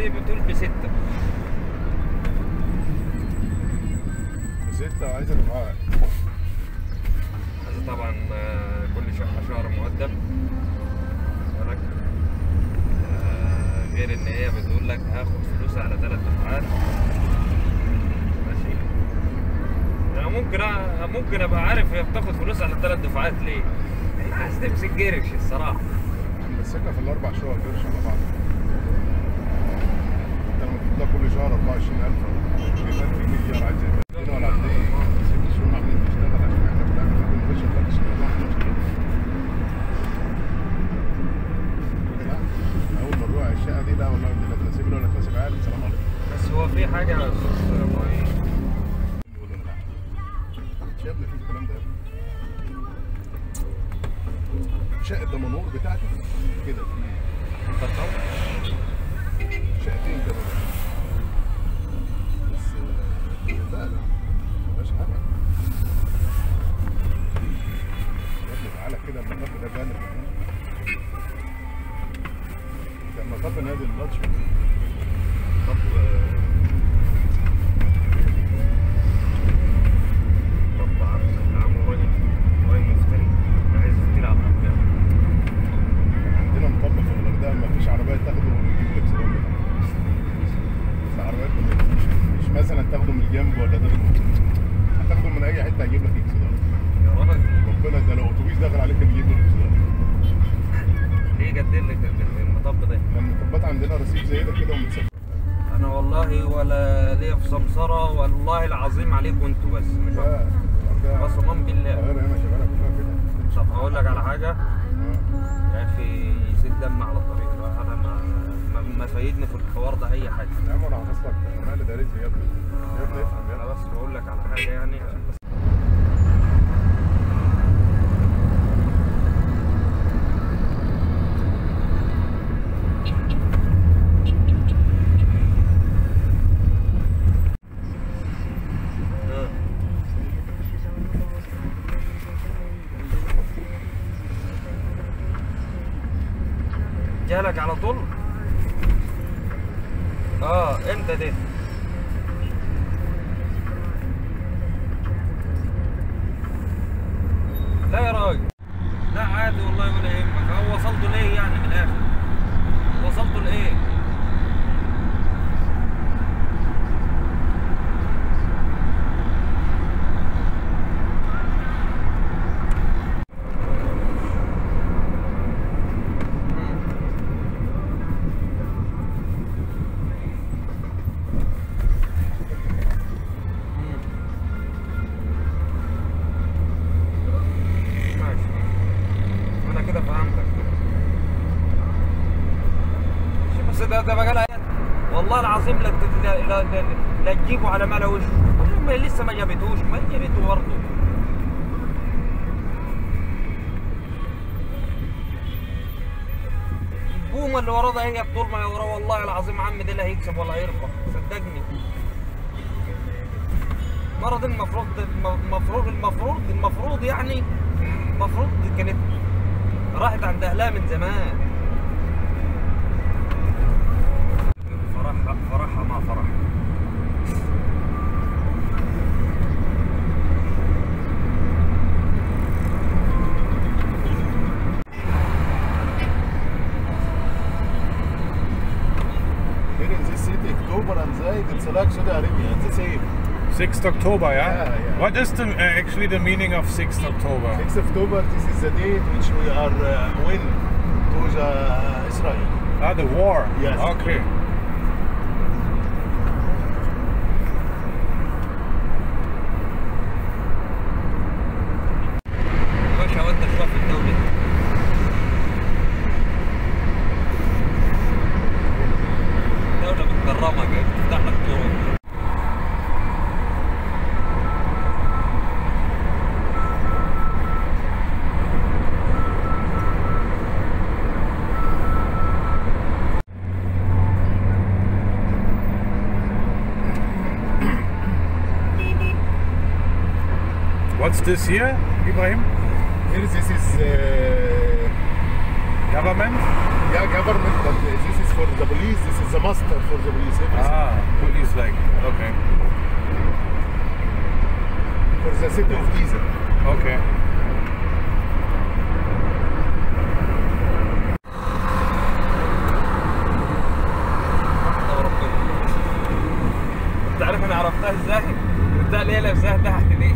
دي بتقول بستة ستة وعايزة دفعات بس طبعا آه، كل شقة شهر مقدم بالك آه، غير ان هي بتقول لك هاخد فلوس على ثلاث دفعات ماشي انا ممكن أ- ممكن ابقى عارف هي بتاخد فلوس على ثلاث دفعات ليه هي عايز تمسك جرش الصراحه مسكها في الأربع شهور قرش على بعض أنت لما تطلع كل شهر 24000 20000 جنيه دي عايز هنا ولا عايز إيه؟ ست شهور عاملين تشتغل عشان إحنا في الآخر بنخش نفتش الموضوع إحنا مش كده. لا أول ما نروح الشقة دي لا والله لا تناسبني ولا تناسب عيالي السلام عليكم بس هو في حاجه يا استاذ ابراهيم يقولوا لا مش يا ابني في الكلام ده يا ابني شقة دمنهور بتاعتي كده في انت تصور شقتين كده بس آه، لا لا مفيهاش حاجة يا ابني تعالى كده المطب ده جانب من هنا ده المطب نادي اللاتش طب آه، طب عم عم راجل راجل مفتري عايز يفتري على الرجاله عندنا مطب في الغردقه ما فيش عربيه تاخده ويجيب لك سلام بس العربيات ما- مش, مش مثلا تاخده من الجنب ولا تاخده هتاخده من اي حته هيجيب لك اكسدام يا راجل ربنا ده لو اتوبيس داخل عليك بيجيب لك اكسدام ليه جدد لك المطب ده لما المطبات عندنا رصيد زي ده كده ومتسافر انا والله ولا ليا في سمسره والله العظيم عليكم انتوا بس مش أكتر. ده قسما بالله القاهره هنا شغاله كلها كده مش هقول لك على حاجه آه. يا اخي يزيد دم على الطريق ده انا ما ما, ما فايدني في الحوار ده اي حاجه يا عم انا هفصلك انا مالي ده رزق يا ابني يا ابني افهم انا يلا بس بقول لك على حاجه يعني عشان بس آه. جالك على طول اه انت ده لا يا راجل لا عادي والله ولا يهمك هو وصلته ليه يعني من الاخر وصلته لايه ماشي انا كده فهمتك ماشي، بس ده ده بقى لها والله العظيم لا ت- لا لا, لا, لا تجيبه على ملا وشه ما لسه ما جابتوش ما جابته برضه البومه اللي وراه ده هي طول ما هي وراه والله العظيم عم ده لا هيكسب ولا هيربح صدقني مرض المفروض المفروض المفروض المفروض يعني المفروض كانت راحت عند اهلها من زمان فرحها فرحها مع فرح Here in this city, October and Zaid, it's like Saudi Arabia, it's the same. 6th October, yeah? Yeah, yeah. What is the uh, actually the meaning of 6th October? 6 October, this is the date which we are uh, win to the Israel. Ah, the war. Yes. Okay. باشا وانت شويه في الدوله دولة متكرمة كده تفتح لك طرق What's this here, Ibrahim? Here this is uh, Government? Yeah, government, but this is for the police. This is the master for the police. Everything. Ah, police like. Okay. For the city of Giza. Okay. يا ربنا. انت عارف انا عرفتها ازاي؟ بتاع اللي هي لابساها تحت دي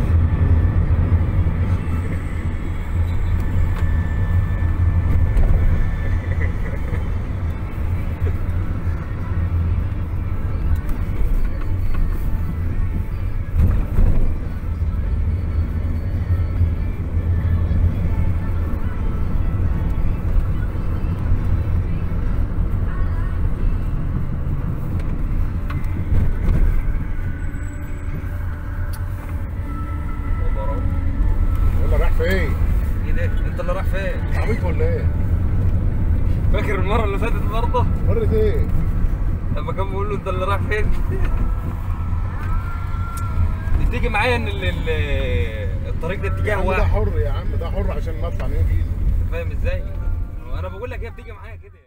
والله رب. يلا رايح فين؟ ايه ده؟ انت اللي رايح فين؟ عبيط ولا ايه؟ فاكر المره اللي فاتت برضه مرة ايه؟ لما كان بيقول له انت اللي رايح فين؟ دي تيجي معايا ان ال- ال- الطريق ده يا اتجاه عم ده واحد حر يا عم ده حر عشان نطلع نيجي فاهم ازاي؟ وانا بقول لك هي بتيجي معايا كده